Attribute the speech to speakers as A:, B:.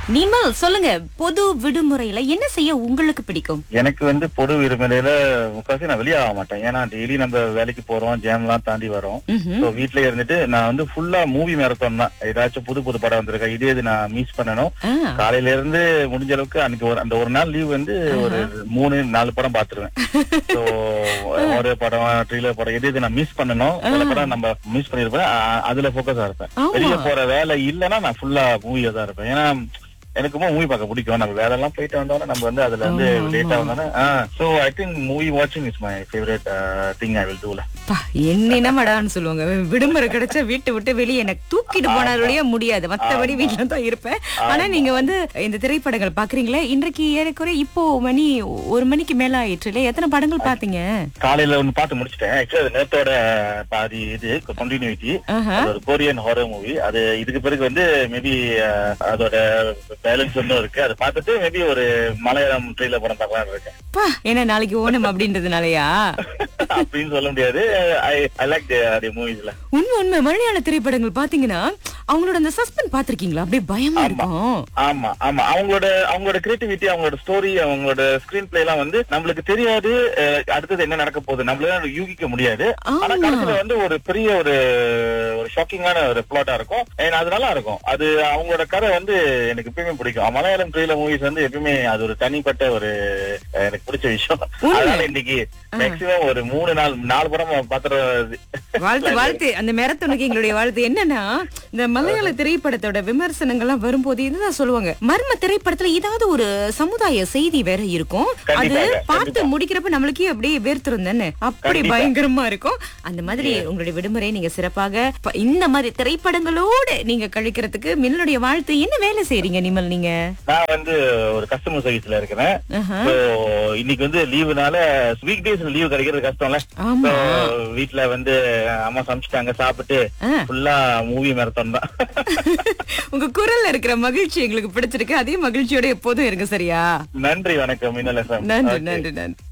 A: நிமல் சொல்லுங்க பொது விடுமுறையில என்ன செய்ய உங்களுக்கு பிடிக்கும்
B: எனக்கு வந்து பொது விடுமுறையில முக்காசி நான் வெளியே ஆக மாட்டேன் ஏன்னா டெய்லி நம்ம வேலைக்கு போறோம் ஜேம் எல்லாம் தாண்டி வரோம்
A: ம்ஹும்.
B: ஸோ வீட்லயே இருந்துட்டு நான் வந்து ஃபுல்லா மூவி மேரத்தான் தான் ஏதாச்சும் புது புது படம் வந்திருக்கா இதே இது நான் மிஸ் பண்ணணும்
A: ஆ,
B: காலையில இருந்து முடிஞ்ச அளவுக்கு அன்னைக்கு ஒரு அந்த ஒரு நாள் லீவ் வந்து ஒரு மூணு நாலு படம் பாத்துருவேன் ஸோ ஒரு படம் ட்ரீலர் படம் எது இது நான் மிஸ் பண்ணணும் சில படம் நம்ம மிஸ் பண்ணிருப்பேன் அ- அதுல ஃபோக்கஸா இருப்பேன்
A: ஆமா.
B: வெளிய போற வேலை இல்லைன்னா நான் ஃபுல்லா மூவியா தான் இருப்பேன் ஏன்னா எனக்கு மூவி பார்க்க பிடிக்கும் நம்ம வேலை எல்லாம் போயிட்டு வந்தோம்னா நம்ம வந்து அதுல இருந்து
A: ஆமா,
B: லேட்டா வந்தோம்னா சோ ஐ திங்க் மூவி வாட்சிங் is my favourite thing I will டூல
A: பா, என்ன மடான்னு சொல்லுவாங்க விடுமுறை கிடைச்சா வீட்டை விட்டு வெளியே எனக்கு தூக்கிட்டு போனாலுடைய முடியாது மத்தபடி வீட்டுல தான் இருப்பேன் ஆனா நீங்க வந்து இந்த திரைப்படங்கள் பாக்குறீங்களே இன்றைக்கு ஏறக்குறைய இப்போ மணி ஒரு மணிக்கு மேல ஆயிற்று இல்லையா எத்தனை படங்கள் பாத்தீங்க
B: காலையில ஒன்னு பார்த்து முடிச்சிட்டேன் ஆக்சுவலி அது நேத்தோட பாதி இது கண்டினியூட்டி
A: ஆஹா.
B: அது ஒரு கொரியன் ஹாரர் மூவி அது இதுக்கு பிறகு வந்து மேபி அதோட பேலன்ஸ் ஒன்றும் இருக்கு அதை பார்த்துட்டு மேபி ஒரு மலையாளம் ட்ரெயில படம் பார்க்கலாம் இருக்கேன்
A: பா என்ன நாளைக்கு ஓணம் அப்படின்றதுனாலயா
B: அப்படின்னு சொல்ல முடியாது ஐ ஐ லைக் தி மூவிஸ்ல
A: உண்மை உண்மை மலையாள திரைப்படங்கள் பாத்தீங்கன்னா அவங்களோட அந்த சஸ்பெண்ட் பாத்திருக்கீங்களா அப்படியே பயமா இருக்கும்
B: ஆமா ஆமா அவங்களோட அவங்களோட கிரியேட்டிவிட்டி அவங்களோட ஸ்டோரி அவங்களோட ஸ்கிரீன் பிளே எல்லாம் வந்து நம்மளுக்கு தெரியாது அஹ், அடுத்தது என்ன நடக்க போகுது நம்மளால யூகிக்க முடியாது ஆனா
A: ஆமா.
B: கடைசியில வந்து ஒரு பெரிய ஒரு ஒரு ஷாக்கிங்கான ஒரு பிளாட்டா இருக்கும் And அது நல்லா இருக்கும் அது அவங்களோட கதை வந்து எனக்கு எப்பயுமே பிடிக்கும் மலையாளம் த்ரீல மூவிஸ் வந்து எப்பயுமே அது ஒரு தனிப்பட்ட ஒரு அஹ், எனக்கு பிடிச்ச விஷயம்
A: உண்மை.
B: அதனால இன்னைக்கு மேக்சிமம் ஒரு மூணு நாள் நாலு படம் பாத்துறது
A: வாழ்த்து வாழ்த்து அந்த மெரத்தனுக்கு எங்களுடைய வாழ்த்து என்னன்னா இந்த மலையாள திரைப்படத்தோட விமர்சனங்கள்லாம் வரும்போது இதுதான் சொல்லுவாங்க மர்ம திரைப்படத்துல ஏதாவது ஒரு சமுதாய செய்தி வேற இருக்கும் அது
B: கண்டிப்பாக,
A: பார்த்து
B: கண்டிப்பா.
A: முடிக்கிறப்ப நம்மளுக்கே அப்படியே வேர்த்திரும் தானே அப்படி
B: கண்டிப்பா.
A: பயங்கரமா இருக்கும் அந்த மாதிரி உங்களுடைய விடுமுறை நீங்க சிறப்பாக ப- இந்த மாதிரி திரைப்படங்களோடு நீங்க கழிக்கிறதுக்கு மின்னலுடைய வாழ்த்து என்ன வேலை செய்றீங்க நிமல் நீங்க
B: நான் வந்து ஒரு கஸ்டமர் சர்வீஸ்ல இருக்கிறேன்
A: ஆஹா.
B: So, இன்னைக்கு வந்து லீவுனால வீக் டேஸ் லீவு கிடைக்கிறது கஷ்டம்ல
A: ஆமா.
B: So, வீட்ல வந்து அம்மா சமைச்சிட்டாங்க சாப்பிட்டு
A: ஆ.
B: ஃபுல்லா மூவி மேரத்தான் தான்
A: உங்க குரல்ல இருக்கிற மகிழ்ச்சி எங்களுக்கு பிடிச்சிருக்கு அதே மகிழ்ச்சியோட எப்போதும் இருங்க சரியா
B: நன்றி வணக்கம் மின்னல் FM.
A: நன்றி
B: Okay.
A: நன்றி நன்றி